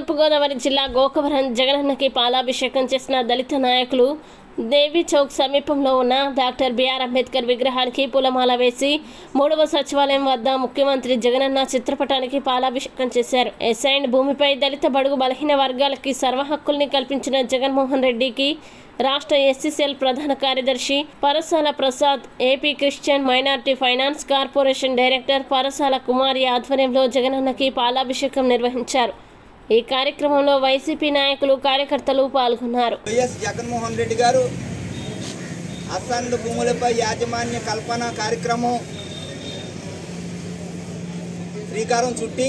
తూర్పుగోదావరి జిల్లా గోకవరం జగనన్నకి పాలాభిషేకం చేసిన దళిత నాయకులు దేవి చౌక్ సమీపంలో ఉన్న డాక్టర్ బిఆర్ అంబేద్కర్ విగ్రహానికి పూలమాల వేసి మూడవ సచివాలయం వద్ద ముఖ్యమంత్రి జగనన్న చిత్రపటానికి పాలాభిషేకం చేశారు ఎస్ఐండ్ భూమిపై దళిత బడుగు బలహీన వర్గాలకి సర్వ హక్కుల్ని కల్పించిన జగన్మోహన్ రెడ్డికి రాష్ట్ర ఎస్సీసీఎల్ ప్రధాన కార్యదర్శి Parasala Prasad AP Christian minority finance corporation director Parasala Kumari ఆధ్వర్యంలో జగనన్నకి పాలాభిషేకం నిర్వహించారు ఈ కార్యక్రమంలో వైసీపీ నాయకులు కార్యకర్తలు పాల్గొన్నారు వైఎస్ జగన్మోహన్ రెడ్డి గారు అసండ్ భూములపై యాజమాన్య కల్పన కార్యక్రమం శ్రీకారం చుట్టి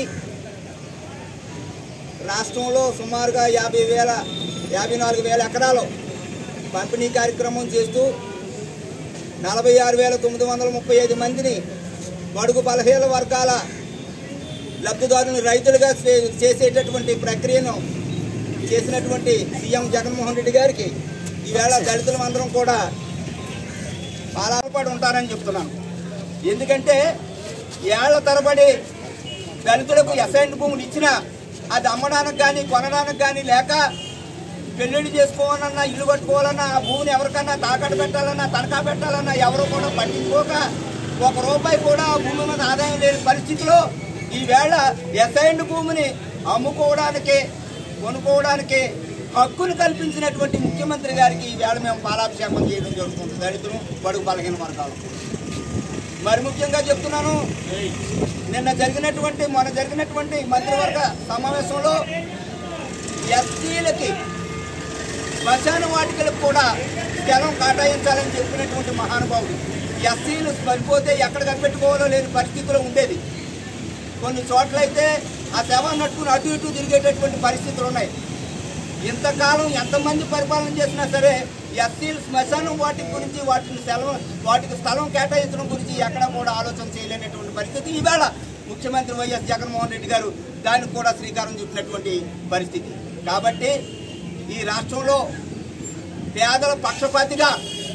రాష్ట్రంలో సుమారుగా యాభై వేల యాభై నాలుగు వేల ఎకరాలు పంపిణీ కార్యక్రమం చేస్తూ నలభై ఆరు వేల తొమ్మిది వందల ముప్పై ఐదు మందిని బడుగు బలహీన వర్గాల లబ్ధిదారులను రైతులుగా చే- చేసేటటువంటి ప్రక్రియను చేసినటువంటి సీఎం జగన్మోహన్ రెడ్డి గారికి ఈవేళ దళితులందరం కూడా పాలాపడి ఉంటారని చెప్తున్నాను ఎందుకంటే ఏళ్ల తరబడి దళితులకు ఎసైన్ భూములు ఇచ్చినా అది అమ్మడానికి కానీ కొనడానికి కానీ లేక పెళ్ళిళ్ళు చేసుకోవాలన్నా ఇల్లు కట్టుకోవాలన్నా ఆ భూమిని ఎవరికన్నా తాకట్టు పెట్టాలన్నా తనఖా పెట్టాలన్నా ఎవరు కూడా పట్టించుకోక ఒక రూపాయి కూడా ఆ భూమి మీద ఆదాయం లేని పరిస్థితిలో ఈవేళ ఎసైన్ భూమిని అమ్ముకోవడానికి కొనుక్కోవడానికి హక్కును కల్పించినటువంటి ముఖ్యమంత్రి గారికి ఈవేళ మేము పాలాభిషేకం చేయడం జరుగుతుంది దళితులు బడుగు బలహీన వర్గాలు మరి ముఖ్యంగా చెప్తున్నాను నిన్న జరిగినటువంటి మొన్న జరిగినటువంటి మంత్రివర్గ సమావేశంలో ఎస్సీలకి శ్మశాన వాటికలకు కూడా స్థలం కేటాయించాలని చెప్పినటువంటి మహానుభావుడు ఎస్సీలు పడిపోతే ఎక్కడ కనిపెట్టుకోవాలో లేని పరిస్థితిలో ఉండేది కొన్ని చోట్లయితే ఆ శవాన్ని నట్టుకుని అటు ఇటు తిరిగేటటువంటి పరిస్థితులు ఉన్నాయి ఇంతకాలం ఎంతమంది పరిపాలన చేసినా సరే ఎస్సీలు శ్మశానం వాటి గురించి వాటిని సెలవు వాటికి స్థలం కేటాయించడం గురించి ఎక్కడ కూడా ఆలోచన చేయలేనటువంటి పరిస్థితి ఈవేళ ముఖ్యమంత్రి వైఎస్ జగన్మోహన్ రెడ్డి గారు దానికి కూడా శ్రీకారం చుట్టినటువంటి పరిస్థితి కాబట్టి ఈ రాష్ట్రంలో పేదల పక్షపాతిగా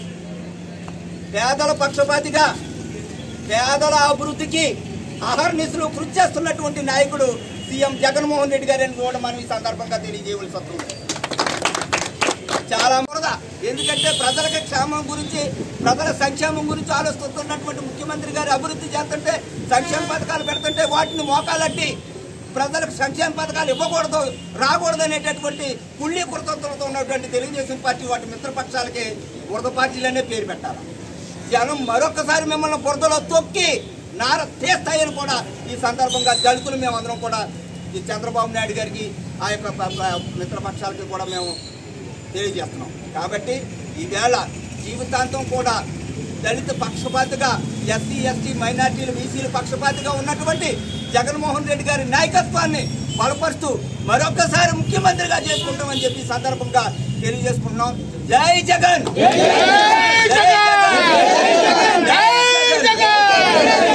పేదల పక్షపాతిగా పేదల అభివృద్ధికి అహర్నిశలు కృషి చేస్తున్నటువంటి నాయకుడు సీఎం జగన్మోహన్ రెడ్డి గారిని కూడా మనం ఈ సందర్భంగా తెలియజేయవలసి వస్తుంది చాలా మురద ఎందుకంటే ప్రజలకు క్షేమం గురించి ప్రజల సంక్షేమం గురించి ఆలోచిస్తున్నటువంటి ముఖ్యమంత్రి గారు అభివృద్ధి చేస్తుంటే సంక్షేమ పథకాలు పెడుతుంటే వాటిని మోకాలట్టి ప్రజలకు సంక్షేమ పథకాలు ఇవ్వకూడదు రాకూడదు అనేటటువంటి కుళ్ళీ కృతజ్ఞతలతో ఉన్నటువంటి తెలుగుదేశం పార్టీ వాటి మిత్రపక్షాలకి వరద పార్టీలనే పేరు పెట్టాలి జనం మరొకసారి మిమ్మల్ని బురదలో తొక్కి నార తీస్తాయని కూడా ఈ సందర్భంగా దళితులు మేమందరం కూడా ఈ చంద్రబాబు నాయుడు గారికి ఆ యొక్క ప- ప- మిత్రపక్షాలకి కూడా మేము తెలియజేస్తున్నాం కాబట్టి ఈవేళ జీవితాంతం కూడా దళిత పక్షపాతిగా ఎస్సీ ఎస్టీ మైనార్టీలు బీసీలు పక్షపాతిగా ఉన్నటువంటి జగన్మోహన్ రెడ్డి గారి నాయకత్వాన్ని బలపరుస్తూ మరొకసారి ముఖ్యమంత్రిగా చేసుకుంటామని చెప్పి ఈ సందర్భంగా తెలియజేసుకుంటున్నాం జై జగన్ జై జగన్ జై జగన్ జై జగన్